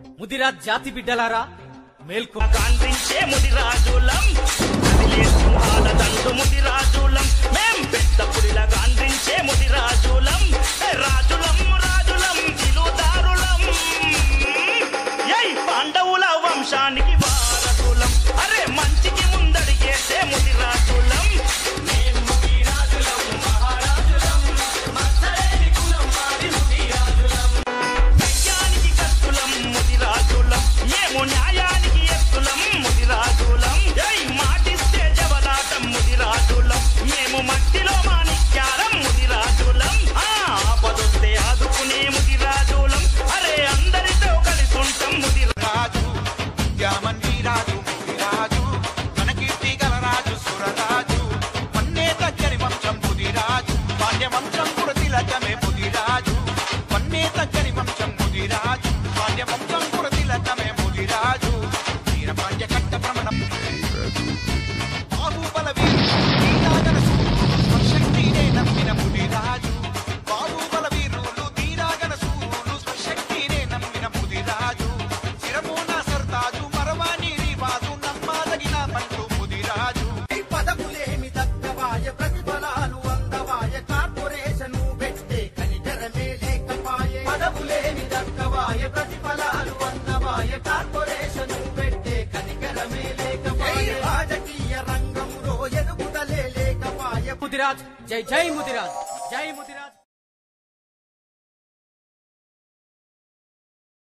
ముదిరాజ్ జాతి బిడ్డలారా మేల్కో గాంధించే ముదిరాజులం కదిలే సింహాల దండు ముదిరాజులం మేం పెద్ద పుడిల గాంధించే ముదిరాజులం ఏ రాజులం రాజులం విలుదారులం ఏయ్ పాండవుల వంశానికి వారసులం అరే మంచికి ముందడిగేసే ముదిరాజులం మేం ముదిరాజులం మహారాజులం మచ్చలేని కులం మాది ముదిరాజులం న్యాయానికి కత్తులం ముదిరాజులం మేము న్యాయానికి ఎత్తులం ముదిరాజులం ఏయ్ మాటిస్తే జవదాటం ముదిరాజులం మేము మట్టిలో మాణిక్యారం ముదిరాజులం ఆ ఆపదొస్తే ఆదుకునే ముదిరాజులం అరే అందరితో కలిసి ఉంటాం ముదిరా రాజు విద్యామణి రాజు ముదిరాజు మన కీర్తి గల రాజు సురరాజు మన్నే తగ్గని వంశం ముదిరాజు పాండ్య వంశం పురతిలకమే ముదిరాజు మన్నే తగ్గని వంశం ముదిరాజు పాండ్య వంశం పురతిలకమే ముదిరాజు వీర పాండ్య కట్ట భ్రమణం బాహుబల వీరాగన స్వశక్తినే నమ్మిన ముదిరాజు బాహుబల వీరులు తీరాగన సూరులు స్వశక్తినే నమ్మిన ముదిరాజు శిరమోన సర్తాజు మరవాణి రివాజు నమ్మాదగిన మంటూ ముదిరాజు ఈ పదములేమి దక్కవాయ ప్రతిఫలాలు అందవాయ కార్పొరేషను పెట్టే కనికరమే లేకపాయే పదములేమి దక్కవాయ ప్రతిఫలాలు అందవాయ కార్పొరేషను పెట్టే కనికరమే లేకపాయే రాజకీయ రంగంలో ఎదుగుదలే లేకపాయ ముదిరాజ్ జై జై ముదిరాజ్ జై ముదిరాజ్